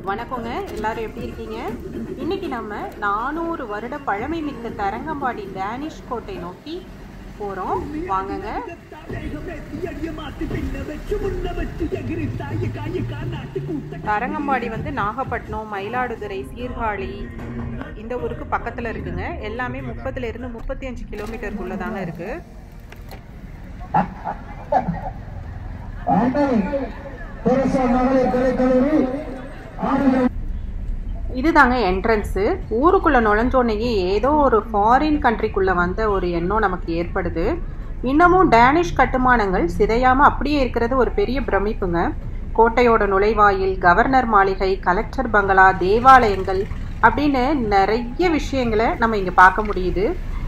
வணக்கங்க எல்லாரும் எப்படி இருக்கீங்க இன்னைக்கு நம்ம நானூறு வருட பழமை மிக்க தரங்கம்பாடி டேனிஷ் கோட்டை நோக்கி போறோம் வாங்குங்க தரங்கம்பாடி வந்து நாகப்பட்டினம் மயிலாடுதுறை சீர்காழி இந்த ஊருக்கு பக்கத்துல இருக்குங்க எல்லாமே முப்பதுல இருந்து முப்பத்தி அஞ்சு கிலோமீட்டருக்குள்ள தாங்க இருக்கு மகளிர் கலைக்கல்லூரி ஆண்கள் இதுதாங்க என்ட்ரன்ஸு ஊருக்குள்ளே நுழைஞ்சோடனேயே ஏதோ ஒரு ஃபாரின் கண்ட்ரிக்குள்ளே வந்த ஒரு எண்ணம் நமக்கு ஏற்படுது இன்னமும் டேனிஷ் கட்டுமானங்கள் சிதையாமல் அப்படியே இருக்கிறது ஒரு பெரிய பிரமிப்புங்க கோட்டையோட நுழைவாயில் கவர்னர் மாளிகை கலெக்டர் பங்களா தேவாலயங்கள் அப்படின்னு நிறைய விஷயங்களை நம்ம இங்கே பார்க்க முடியுது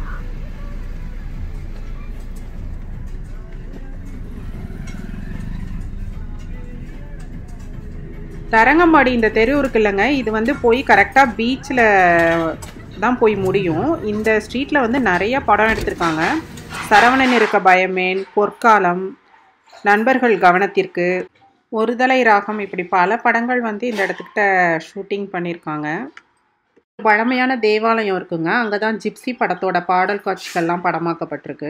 தரங்கம்பாடி இந்த தெரு இருக்கு இல்லைங்க இது வந்து போய் கரெக்டாக பீச்சில் தான் போய் முடியும் இந்த ஸ்ட்ரீட்டில் வந்து நிறைய படம் எடுத்திருக்காங்க சரவணன் இருக்க பயமேன் பொற்காலம் நண்பர்கள் கவனத்திற்கு ஒருதலை ராகம் இப்படி பல படங்கள் வந்து இந்த இடத்துக்கிட்ட ஷூட்டிங் பண்ணியிருக்காங்க பழமையான தேவாலயம் இருக்குங்க அங்கே தான் ஜிப்சி படத்தோட பாடல் காட்சிகள்லாம் படமாக்கப்பட்டிருக்கு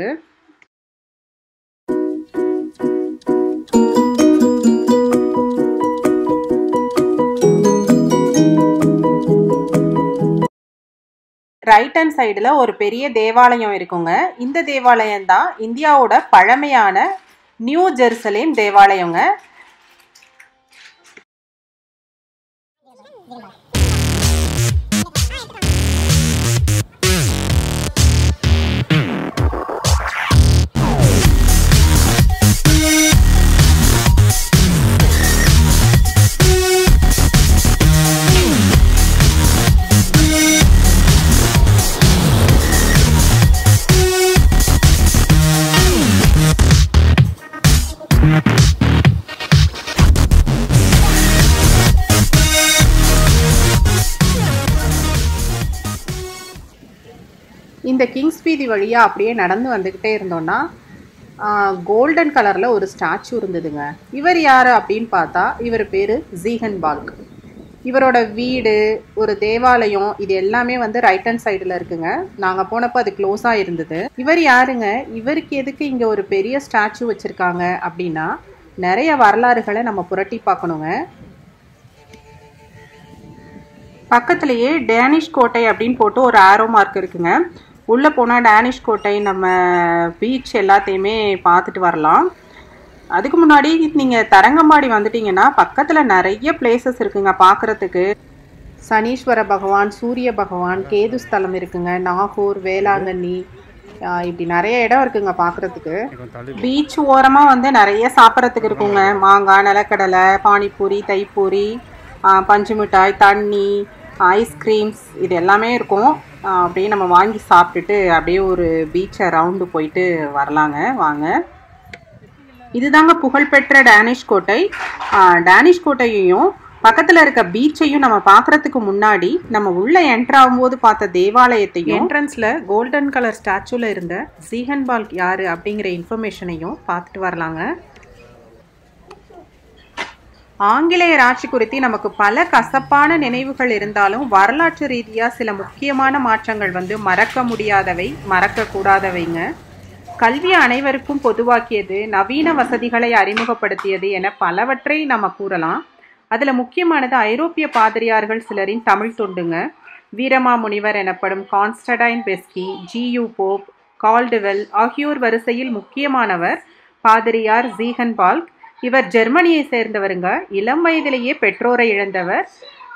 ரைட் ஹேண்ட் சைடில் ஒரு பெரிய தேவாலயம் இருக்குங்க இந்த தேவாலயம் தான் இந்தியாவோட பழமையான நியூ ஜெருசலேம் தேவாலயங்க இந்த கிங்ஸ் வீதி வழியாக அப்படியே நடந்து வந்துக்கிட்டே இருந்தோம்னா கோல்டன் கலரில் ஒரு ஸ்டாச்சு இருந்ததுங்க இவர் யார் அப்படின்னு பார்த்தா இவர் பேர் ஜீகன் பால்க் இவரோட வீடு ஒரு தேவாலயம் இது எல்லாமே வந்து ரைட் ஹேண்ட் சைடில் இருக்குங்க நாங்கள் போனப்போ அது க்ளோஸாக இருந்தது இவர் யாருங்க இவருக்கு எதுக்கு இங்கே ஒரு பெரிய ஸ்டாச்சு வச்சுருக்காங்க அப்படின்னா நிறைய வரலாறுகளை நம்ம புரட்டி பார்க்கணுங்க பக்கத்துலேயே டேனிஷ் கோட்டை அப்படின்னு போட்டு ஒரு ஆரோ மார்க் இருக்குங்க உள்ளே போனால் டேனிஷ் கோட்டை நம்ம பீச் எல்லாத்தையுமே பார்த்துட்டு வரலாம் அதுக்கு முன்னாடி நீங்கள் தரங்கம்பாடி வந்துட்டீங்கன்னா பக்கத்தில் நிறைய பிளேசஸ் இருக்குங்க பார்க்குறதுக்கு சனீஸ்வர பகவான் சூரிய பகவான் கேது ஸ்தலம் இருக்குங்க நாகூர் வேளாங்கண்ணி ஆஹ் இப்படி நிறைய இடம் இருக்குங்க பார்க்குறதுக்கு பீச் ஓரமாக வந்து நிறைய சாப்பிட்றதுக்கு இருக்குங்க மாங்காய் நிலக்கடலை பானிபூரி தைப்பூரி ஆஹ் பஞ்சு மிட்டாய் தண்ணி ஐஸ்கிரீம்ஸ் இது எல்லாமே இருக்கும் ஆஹ் அப்படியே நம்ம வாங்கி சாப்பிட்டுட்டு அப்படியே ஒரு பீச்சை ரவுண்டு போயிட்டு வரலாங்க வாங்க இதுதாங்க புகழ்பெற்ற டேனிஷ் கோட்டை ஆஹ் டேனிஷ் கோட்டையையும் பக்கத்துல இருக்க பீச்சையும் நம்ம பார்க்கறதுக்கு முன்னாடி நம்ம உள்ள என்டர் ஆகும்போது பார்த்த தேவாலயத்தையும் என்ட்ரன்ஸ்ல கோல்டன் கலர் ஸ்டாச்சுல இருந்த ஜீகன் பால்க் யாரு அப்படிங்கிற இன்ஃபர்மேஷனையும் பார்த்துட்டு வரலாங்க ஆங்கிலேயர் ஆட்சி குறித்து நமக்கு பல கசப்பான நினைவுகள் இருந்தாலும் வரலாற்று ரீதியா சில முக்கியமான மாற்றங்கள் வந்து மறக்க முடியாதவை மறக்க கூடாதவைங்க கல்வி அனைவருக்கும் பொதுவாக்கியது நவீன வசதிகளை அறிமுகப்படுத்தியது என பலவற்றை நம்ம கூறலாம் அதுல முக்கியமானது ஐரோப்பிய பாதிரியார்கள் சிலரின் தமிழ் தொண்டுங்க வீரமாமுனிவர் எனப்படும் Constantine Beschi G U Pope Caldwell ஆகியோர் வரிசையில் முக்கியமானவர் பாதிரியார் ஜீகன் பால்க் இவர் ஜெர்மனியை சேர்ந்தவருங்க இளம் வயதிலேயே பெற்றோரை இழந்தவர்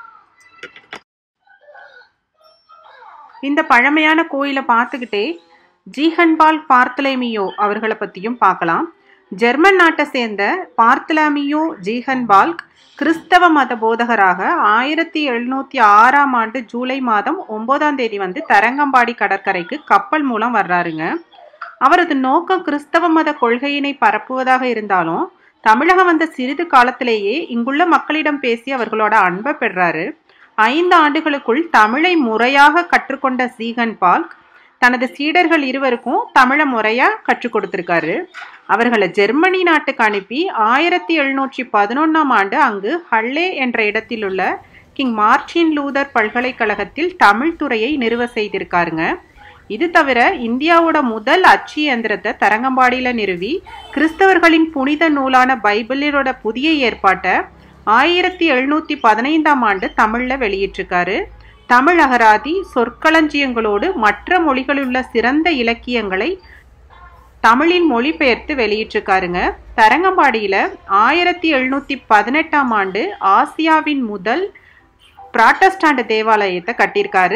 இந்த பழமையான கோயிலை பார்த்துக்கிட்டே ஜீஹன்பால் பார்த்தலேமியோ அவர்களை பற்றியும் பார்க்கலாம் ஜெர்மன் நாட்டை சேர்ந்த பார்த்தலாமியோ ஜீஹன்பால்க் கிறிஸ்தவ மத போதகராக ஆயிரத்தி எழுநூற்றி ஆறாம் ஆண்டு ஜூலை மாதம் ஒன்பதாம் தேதி வந்து தரங்கம்பாடி கடற்கரைக்கு கப்பல் மூலம் வர்றாருங்க அவரது நோக்கம் கிறிஸ்தவ மத கொள்கையினை பரப்புவதாக இருந்தாலும் தமிழகம் வந்த சிறிது காலத்திலேயே இங்குள்ள மக்களிடம் பேசி அவர்களோட அன்பை பெறாரு ஐந்து ஆண்டுகளுக்குள் தமிழை முறையாக கற்றுக்கொண்ட சீகன் பால்க் தனது சீடர்கள் இருவருக்கும் தமிழை முறையா கற்றுக் கொடுத்திருக்காரு அவர்களை ஜெர்மனி நாட்டுக்கு அனுப்பி ஆயிரத்தி எழுநூற்றி பதினொன்னாம் ஆண்டு அங்கு ஹல்லே என்ற இடத்தில் உள்ள கிங் மார்டின் லூதர் பல்கலைக்கழகத்தில் தமிழ் துறையை நிறுவ செய்திருக்காருங்க இது தவிர இந்தியாவோட முதல் அச்சு இயந்திரத்தை தரங்கம்பாடியில் நிறுவி கிறிஸ்தவர்களின் புனித நூலான பைபிளோட புதிய ஏற்பாட்டை ஆயிரத்தி எழுநூற்றி பதினைந்தாம் ஆண்டு தமிழில் வெளியிட்டிருக்காரு தமிழ் அகராதி சொற்களஞ்சியங்களோடு மற்ற மொழிகளிலுள்ள சிறந்த இலக்கியங்களை தமிழின் மொழிபெயர்த்து வெளியிட்டிருக்காருங்க தரங்கம்பாடியில் ஆயிரத்தி எழுநூற்றி பதினெட்டாம் ஆண்டு ஆசியாவின் முதல் பிராட்டஸ்டாண்ட் தேவாலயத்தை கட்டியிருக்காரு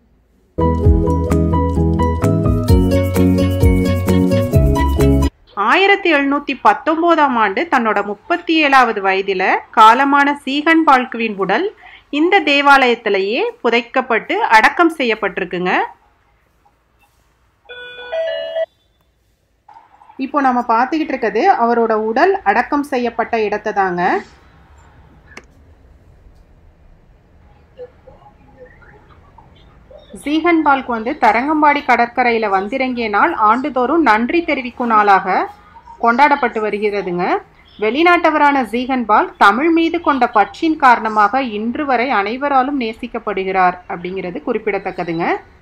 ஆயிரத்தி எழுநூத்தி பத்தொன்பதாம் ஆண்டு தன்னோட முப்பத்தி ஏழாவது வயதில காலமான சீகன் பால்குவின் உடல் இந்த தேவாலயத்திலேயே புதைக்கப்பட்டு அடக்கம் செய்யப்பட்டிருக்குங்க இப்போ நம்ம பார்த்துக்கிட்டு இருக்கிறது அவரோட உடல் அடக்கம் செய்யப்பட்ட இடத்தை தாங்க ஜீகன்பால்க் வந்து தரங்கம்பாடி கடற்கரையில் வந்திறங்கிய நாள் ஆண்டுதோறும் நன்றி தெரிவிக்கும் நாளாக கொண்டாடப்பட்டு வருகிறதுங்க வெளிநாட்டவரான ஜீகன்பால் தமிழ் மீது கொண்ட பற்றின் காரணமாக இன்று வரை அனைவராலும் நேசிக்கப்படுகிறார் அப்படிங்கிறது குறிப்பிடத்தக்கதுங்க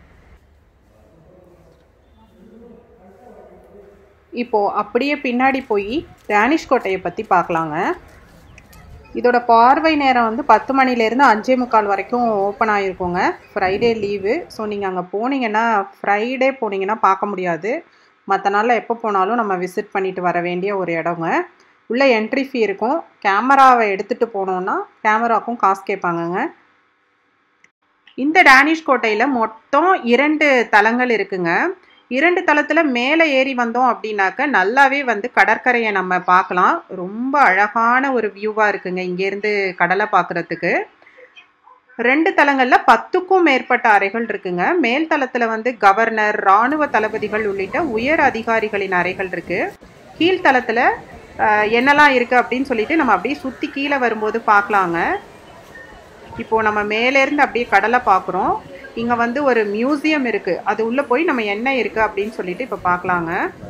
இப்போ அப்படியே பின்னாடி போய் டேனிஷ் கோட்டையை பற்றி பார்க்கலாங்க இதோட பார்வை நேரம் வந்து பத்து மணிலேருந்து அஞ்சே முக்கால் வரைக்கும் ஓப்பன் ஆகிருக்குங்க ஃப்ரைடே லீவு ஸோ நீங்கள் அங்கே போனீங்கன்னா ஃப்ரைடே போனீங்கன்னா பார்க்க முடியாது மற்ற நாளில் எப்போ போனாலும் நம்ம விசிட் பண்ணிட்டு வர வேண்டிய ஒரு இடங்க உள்ளே என்ட்ரி ஃபீ இருக்கும் கேமராவை எடுத்துகிட்டு போனோன்னா கேமராக்கும் காசு கேட்பாங்கங்க இந்த டேனிஷ் கோட்டையில் மொத்தம் இரண்டு தலங்கள் இருக்குங்க இரண்டு தளத்தில் மேலே ஏறி வந்தோம் அப்படின்னாக்க நல்லாவே வந்து கடற்கரையை நம்ம பார்க்கலாம் ரொம்ப அழகான ஒரு வியூவாக இருக்குங்க இங்கேருந்து கடலை பார்க்குறதுக்கு ரெண்டு தளங்களில் பத்துக்கும் மேற்பட்ட அறைகள் இருக்குங்க மேல் தளத்தில் வந்து கவர்னர் இராணுவ தளபதிகள் உள்ளிட்ட உயர் அதிகாரிகளின் அறைகள் இருக்குது கீழ்த்தளத்தில் என்னெல்லாம் இருக்குது அப்படின்னு சொல்லிட்டு நம்ம அப்படியே சுற்றி கீழே வரும்போது பார்க்கலாங்க இப்போது நம்ம மேலேருந்து அப்படியே கடலை பார்க்குறோம் இங்கே வந்து ஒரு மியூசியம் இருக்குது அது உள்ளே போய் நம்ம என்ன இருக்குது அப்படின்னு சொல்லிட்டு இப்போ பார்க்கலாங்க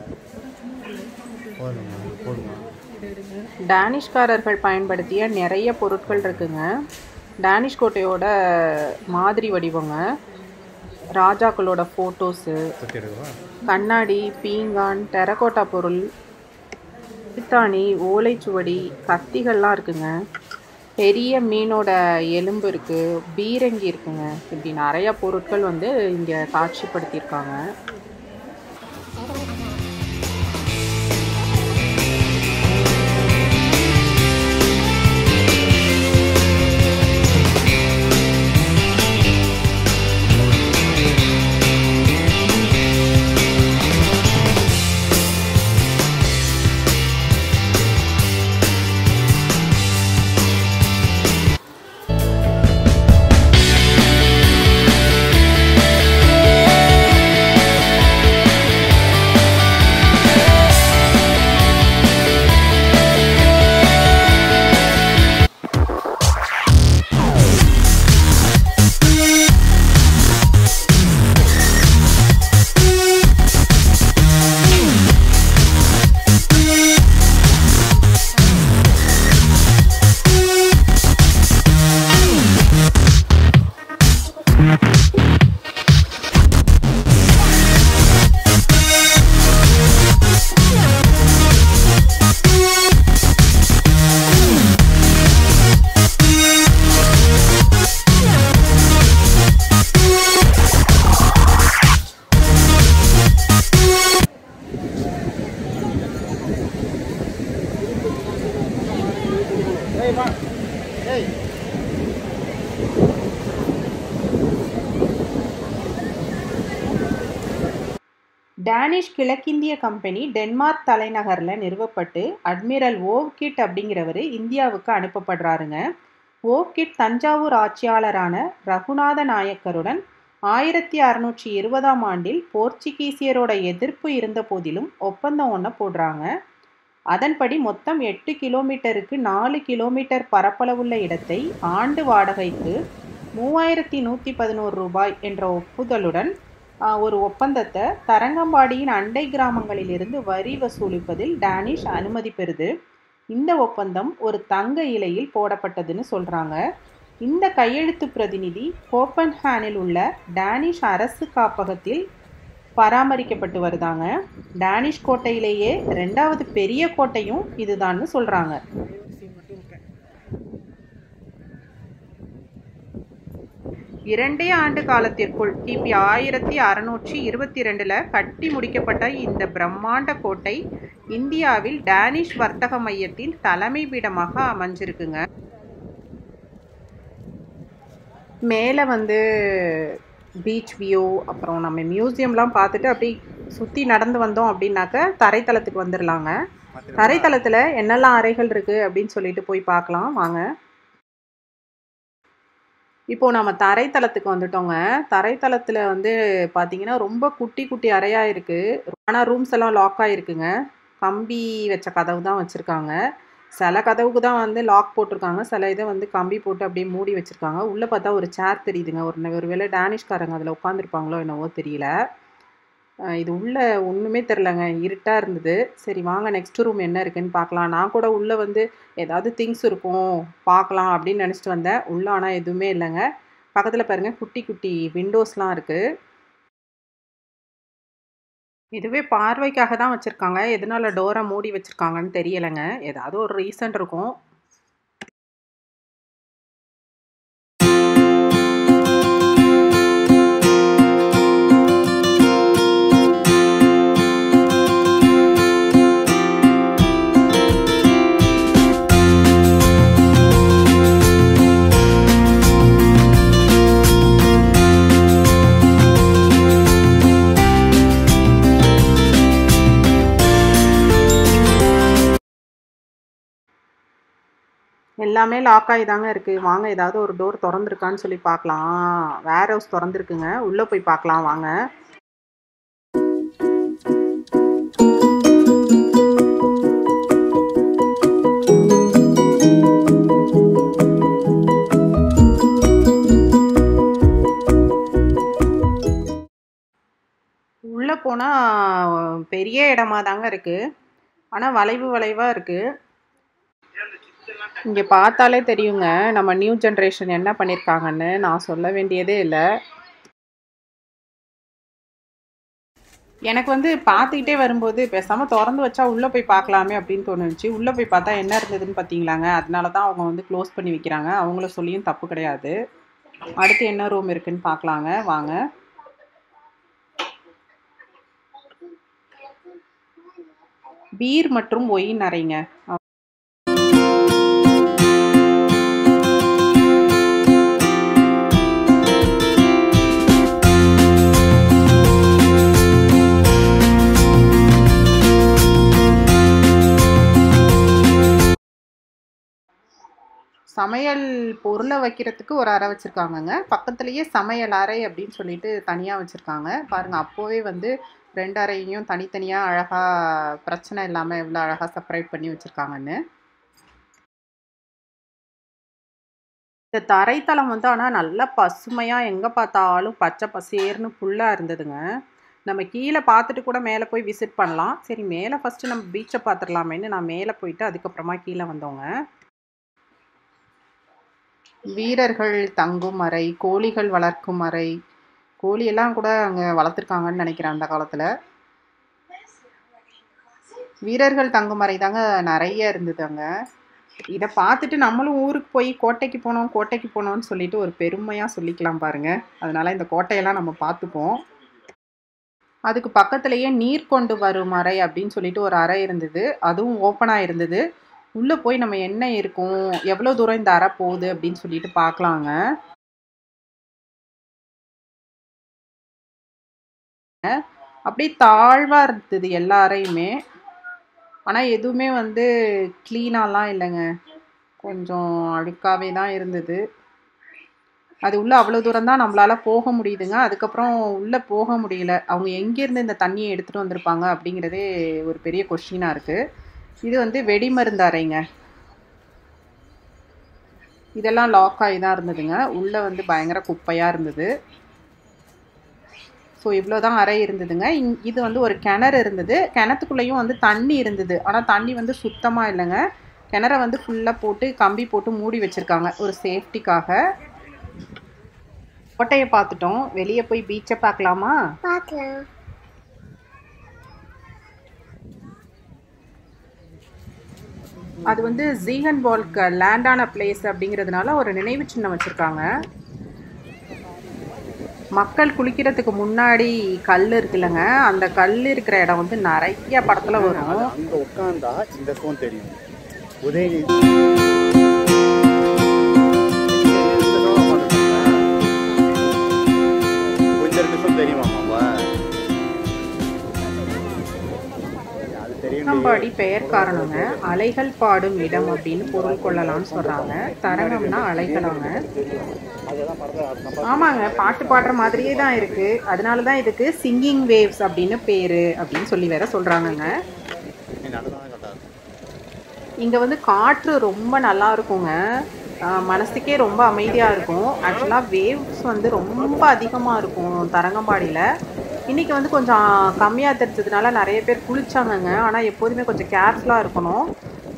டேனிஷ்காரர்கள் பயன்படுத்திய நிறைய பொருட்கள் இருக்குங்க டேனிஷ் கோட்டையோட மாதிரி வடிவங்க ராஜாக்களோட ஃபோட்டோஸு கண்ணாடி பீங்கான் டெரகோட்டா பொருள் பித்தாணி ஓலைச்சுவடி கத்திகள்லாம் இருக்குங்க பெரிய மீனோட எலும்பு இருக்குது பீரங்கி இருக்குங்க இப்படி நிறைய பொருட்கள் வந்து இங்கே காட்சிப்படுத்தியிருக்காங்க டேனிஷ் கிழக்கிந்திய கம்பெனி டென்மார்க் தலைநகரில் நிறுவப்பட்டு அட்மிரல் ஓவ்கிட் அப்படிங்கிறவர் இந்தியாவுக்கு அனுப்பப்படுறாருங்க ஓவ்கிட் தஞ்சாவூர் ஆட்சியாளரான ரகுநாத நாயக்கருடன் ஆயிரத்தி அறுநூற்றி இருபதாம் ஆண்டில் போர்ச்சுகீசியரோட எதிர்ப்பு இருந்த போதிலும் ஒப்பந்தம் ஒன்று போடுறாங்க அதன்படி மொத்தம் எட்டு கிலோமீட்டருக்கு நாலு கிலோமீட்டர் பரப்பளவுள்ள இடத்தை ஆண்டு வாடகைக்கு மூவாயிரத்தி நூற்றி பதினோரு ரூபாய் என்ற ஒப்புதலுடன் ஒரு ஒப்பந்தத்தை தரங்கம்பாடியின் அண்டை கிராமங்களிலிருந்து வரி வசூலிப்பதில் டேனிஷ் அனுமதி பெறுது இந்த ஒப்பந்தம் ஒரு தங்க இலையில் போடப்பட்டதுன்னு சொல்கிறாங்க இந்த கையெழுத்து பிரதிநிதி கோப்பன்ஹேனில் உள்ள டேனிஷ் அரசு காப்பகத்தில் பராமரிக்கப்பட்டு வருதாங்க டேனிஷ் கோட்டையிலேயே ரெண்டாவது பெரிய கோட்டையும் இதுதான்னு சொல்றாங்க இரண்டே ஆண்டு காலத்திற்குள் கிபி ஆயிரத்தி அறுநூற்றி இருபத்தி ரெண்டுல கட்டி முடிக்கப்பட்ட இந்த பிரம்மாண்ட கோட்டை இந்தியாவில் டேனிஷ் வர்த்தக மையத்தின் தலைமை பீடமாக அமைஞ்சிருக்குங்க மேலே வந்து பீச் வியூ அப்புறம் நம்ம மியூசியம்லாம் பார்த்துட்டு அப்படி சுற்றி நடந்து வந்தோம் அப்படின்னாக்க தரைத்தளத்துக்கு வந்துடலாங்க தரைத்தளத்தில் என்னெல்லாம் அறைகள் இருக்குது அப்படின்னு சொல்லிட்டு போய் பார்க்கலாம் வாங்க இப்போ நம்ம தரைத்தளத்துக்கு வந்துட்டோங்க தரைத்தளத்தில் வந்து பார்த்தீங்கன்னா ரொம்ப குட்டி குட்டி அறையாக இருக்குது ஆனால் ரூம்ஸ் எல்லாம் லாக் ஆகிருக்குங்க கம்பி வச்ச கதவு தான் வச்சுருக்காங்க சில கதவுக்கு தான் வந்து லாக் போட்டிருக்காங்க சில இதை வந்து கம்பி போட்டு அப்படியே மூடி வச்சுருக்காங்க உள்ளே பார்த்தா ஒரு சேர் தெரியுதுங்க ஒரு ஒரு வேளை டேனிஷ்காரங்க அதில் உட்காந்துருப்பாங்களோ என்னவோ தெரியல அஹ் இது உள்ளே ஒன்றுமே தெரிலங்க இருட்டாக இருந்தது சரி வாங்க நெக்ஸ்ட் ரூம் என்ன இருக்குன்னு பார்க்கலாம் நான் கூட உள்ளே வந்து ஏதாவது திங்ஸ் இருக்கும் பார்க்கலாம் அப்படின்னு நினச்சிட்டு வந்தேன் உள்ளே ஆனால் எதுவுமே இல்லைங்க பக்கத்தில் பாருங்கள் குட்டி குட்டி விண்டோஸ்லாம் இருக்குது இதுவே பார்வைக்காக தான் வச்சுருக்காங்க எதனால டோரை மூடி வச்சுருக்காங்கன்னு தெரியலைங்க ஏதாவது ஒரு ரீசன் இருக்கும் எல்லாமே லாக் ஆகி தாங்க இருக்குது வாங்க ஏதாவது ஒரு டோர் திறந்துருக்கான்னு சொல்லி பார்க்கலாம் வேர் ஹவுஸ் திறந்துருக்குங்க உள்ளே போய் பார்க்கலாம் வாங்க உள்ளே போனால் பெரிய இடமா தாங்க இருக்குது ஆனால் வளைவு வளைவாக இருக்குது இங்கே பார்த்தாலே தெரியுங்க நம்ம நியூ ஜென்ரேஷன் என்ன பண்ணியிருக்காங்கன்னு நான் சொல்ல வேண்டியதே இல்லை எனக்கு வந்து பார்த்துக்கிட்டே வரும்போது பேசாமல் திறந்து வச்சா உள்ளே போய் பார்க்கலாமே அப்படின்னு தோணுச்சு உள்ளே போய் பார்த்தா என்ன இருந்ததுன்னு பார்த்தீங்களாங்க அதனால தான் அவங்க வந்து க்ளோஸ் பண்ணி வைக்கிறாங்க அவங்கள சொல்லியும் தப்பு கிடையாது அடுத்து என்ன ரூம் இருக்குன்னு பார்க்கலாங்க வாங்க பீர் மற்றும் ஒயின் அறைங்க சமையல் பொருளை வைக்கிறதுக்கு ஒரு அறை வச்சுருக்காங்கங்க பக்கத்துலேயே சமையல் அறை அப்படின்னு சொல்லிட்டு தனியாக வச்சுருக்காங்க பாருங்கள் அப்போவே வந்து ரெண்டு அறையையும் தனித்தனியாக அழகாக பிரச்சனை இல்லாமல் எவ்வளோ அழகாக செப்பரேட் பண்ணி வச்சுருக்காங்கன்னு இந்த தரைத்தளம் வந்து ஆனால் நல்லா பசுமையாக எங்கே பார்த்தாலும் பச்சை பசேர்னு ஃபுல்லாக இருந்ததுங்க நம்ம கீழே பார்த்துட்டு கூட மேலே போய் விசிட் பண்ணலாம் சரி மேலே ஃபஸ்ட்டு நம்ம பீச்சை பார்த்துடலாமேன்னு நான் மேலே போயிட்டு அதுக்கப்புறமா கீழே வந்தோங்க வீரர்கள் தங்கும் அறை கோழிகள் வளர்க்கும் அறை கோழியெல்லாம் கூட அங்கே வளர்த்துருக்காங்கன்னு நினைக்கிறேன் அந்த காலத்தில் வீரர்கள் தங்கும் அறை தாங்க நிறைய இருந்தது அங்கே இதை பார்த்துட்டு நம்மளும் ஊருக்கு போய் கோட்டைக்கு போனோம் கோட்டைக்கு போனோம்னு சொல்லிட்டு ஒரு பெருமையாக சொல்லிக்கலாம் பாருங்க அதனால இந்த கோட்டையெல்லாம் நம்ம பார்த்துப்போம் அதுக்கு பக்கத்துலேயே நீர் கொண்டு வரும் அறை அப்படின்னு சொல்லிட்டு ஒரு அறை இருந்தது அதுவும் ஓப்பனாக இருந்தது உள்ளே போய் நம்ம என்ன இருக்கும் எவ்வளோ தூரம் இந்த அறை போகுது அப்படின்னு சொல்லிட்டு பார்க்கலாங்க அப்படியே தாழ்வாக இருந்தது எல்லா அறையுமே ஆனால் எதுவுமே வந்து க்ளீனாலாம் இல்லைங்க கொஞ்சம் அழுக்காவே தான் இருந்தது அது உள்ளே அவ்வளோ தூரம் தான் நம்மளால் போக முடியுதுங்க அதுக்கப்புறம் உள்ளே போக முடியல அவங்க எங்கேருந்து இந்த தண்ணியை எடுத்துகிட்டு வந்திருப்பாங்க அப்படிங்கிறதே ஒரு பெரிய கொஷினாக இருக்குது இது வந்து வெடிமருந்து அறைங்க இதெல்லாம் லாக் ஆகி தான் இருந்ததுங்க உள்ளே வந்து பயங்கர குப்பையாக இருந்தது ஸோ இவ்வளோ தான் அறை இருந்ததுங்க இங் இது வந்து ஒரு கிணறு இருந்தது கிணத்துக்குள்ளேயும் வந்து தண்ணி இருந்தது ஆனால் தண்ணி வந்து சுத்தமாக இல்லைங்க கிணற வந்து ஃபுல்லாக போட்டு கம்பி போட்டு மூடி வச்சுருக்காங்க ஒரு சேஃப்டிக்காக கோட்டையை பார்த்துட்டோம் வெளியே போய் பீச்சை பார்க்கலாமா பார்க்கலாம் அது வந்து ஜீகன் பால்க்கு லேண்டான பிளேஸ் அப்படிங்கிறதுனால ஒரு நினைவு சின்னம் வச்சுருக்காங்க மக்கள் குளிக்கிறதுக்கு முன்னாடி கல் இருக்குல்லங்க அந்த கல் இருக்கிற இடம் வந்து நிறைய படத்துல வரும் அங்க உட்கார்ந்தா இந்த ஃபோன் தெரியும் உதயநிதி கொஞ்சம் ரெண்டு சொல் தெரியுமாமாப்பா அது தெரியும் தரங்கம்பாடி பெயர் காரணங்க அலைகள் பாடும் இடம் அப்படின்னு பொருள் கொள்ளலாம்னு சொல்றாங்க தரங்கம்னா அலைகளாங்க அதெல்லாம் படத்தில் ஆமாங்க பாட்டு பாடுற மாதிரியே தான் இருக்கு அதனால தான் இதுக்கு சிங்கிங் வேவ்ஸ் அப்படின்னு பேரு அப்படின்னு சொல்லி வேற சொல்றாங்கங்க நீ நடந்தாலும் கரெக்டாக இருக்கும் இங்கே வந்து காற்று ரொம்ப நல்லா இருக்குங்க ஆஹ் மனசுக்கே ரொம்ப அமைதியாக இருக்கும் ஆக்சுவலாக வேவ்ஸ் வந்து ரொம்ப அதிகமாக இருக்கும் தரங்கம்பாடியில் இன்றைக்கி வந்து கொஞ்சம் கம்மியாக தெரிஞ்சதுனால நிறைய பேர் குளிச்சாங்கங்க ஆனால் எப்போதுமே கொஞ்சம் கேர்ஃபுல்லாக இருக்கணும்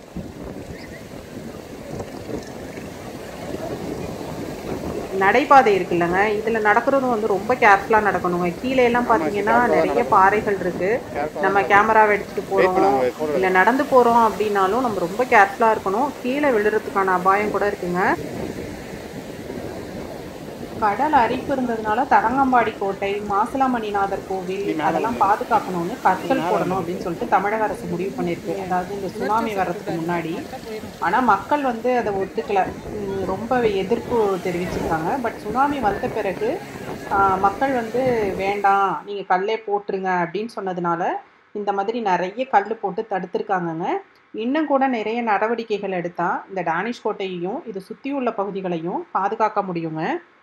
நடைபாதை இருக்குல்லங்க இதில் நடக்கிறதும் வந்து ரொம்ப கேர்ஃபுல்லாக நடக்கணுங்க கீழே எல்லாம் பார்த்தீங்கன்னா நிறைய பாறைகள் இருக்கு நம்ம கேமராவை எடுத்துட்டு போகிறோம் இல்லை நடந்து போகிறோம் அப்படின்னாலும் நம்ம ரொம்ப கேர்ஃபுல்லாக இருக்கணும் கீழே விழுறதுக்கான அபாயம் கூட இருக்குங்க கடல் அரிப்பு இருந்ததுனால தரங்கம்பாடி கோட்டை மாசிலாமணிநாதர் கோவில் அதெல்லாம் பாதுகாக்கணும்னு கற்கள் போடணும் அப்படின்னு சொல்லிட்டு தமிழக அரசு முடிவு பண்ணியிருக்கு அதாவது இந்த சுனாமி வர்றதுக்கு முன்னாடி ஆனால் மக்கள் வந்து அதை ஒத்துக்கல உம், ரொம்ப எதிர்ப்பு தெரிவிச்சிருக்காங்க பட் சுனாமி வந்த பிறகு ஆஹ், மக்கள் வந்து வேண்டாம் நீங்கள் கல்லே போட்டுருங்க அப்படின்னு சொன்னதுனால இந்த மாதிரி நிறைய கல் போட்டு தடுத்திருக்காங்கங்க இன்னும் கூட நிறைய நடவடிக்கைகள் எடுத்தால் இந்த டானிஷ் கோட்டையையும் இது சுற்றியுள்ள பகுதிகளையும் பாதுகாக்க முடியுங்க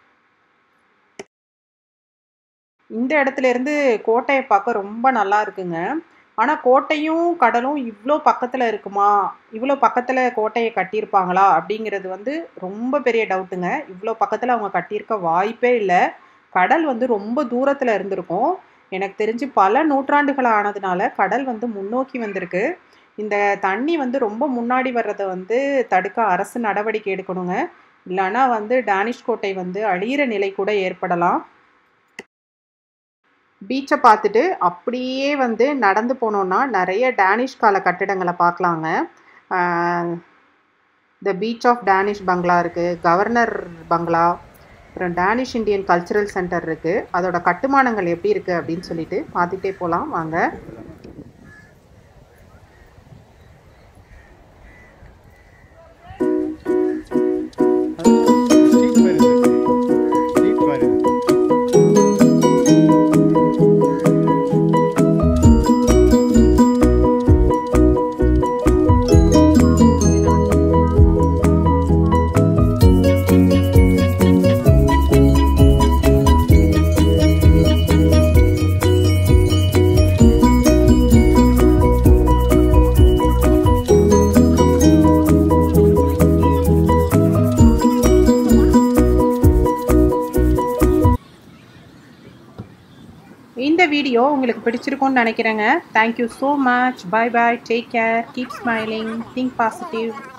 இந்த இடத்துல இருந்து கோட்டையை பார்க்க ரொம்ப நல்லா இருக்குங்க ஆனால் கோட்டையும் கடலும் இவ்வளோ பக்கத்தில் இருக்குமா இவ்வளோ பக்கத்தில் கோட்டையை கட்டியிருப்பாங்களா அப்படிங்கிறது வந்து ரொம்ப பெரிய டவுட்டுங்க இவ்வளோ பக்கத்தில் அவங்க கட்டியிருக்க வாய்ப்பே இல்லை கடல் வந்து ரொம்ப தூரத்தில் இருந்திருக்கும் எனக்கு தெரிஞ்சு பல நூற்றாண்டுகள் ஆனதுனால கடல் வந்து முன்னோக்கி வந்திருக்கு இந்த தண்ணி வந்து ரொம்ப முன்னாடி வர்றதை வந்து தடுக்க அரசு நடவடிக்கை எடுக்கணுங்க இல்லைன்னா வந்து டானிஷ் கோட்டை வந்து அழியிற நிலை கூட ஏற்படலாம் பீச்சை பார்த்துட்டு அப்படியே வந்து நடந்து போனோம்னா நிறைய டேனிஷ் கால கட்டிடங்களை பார்க்கலாங்க த பீச் ஆஃப் டேனிஷ் பங்களா இருக்குது கவர்னர் பங்களா அப்புறம் டேனிஷ் இந்தியன் கல்ச்சுரல் சென்டர் இருக்குது அதோட கட்டுமானங்கள் எப்படி இருக்குது அப்படின்னு சொல்லிட்டு பார்த்துட்டே போகலாம் வாங்க ஸ்ட்ரீட் மாதிரி இருக்கு ஸ்ட்ரீட் மாதிரி இருக்கு இந்த வீடியோ உங்களுக்கு பிடிச்சிருக்கும்னு நினைக்கிறேங்க thank you so much bye bye take care keep smiling think positive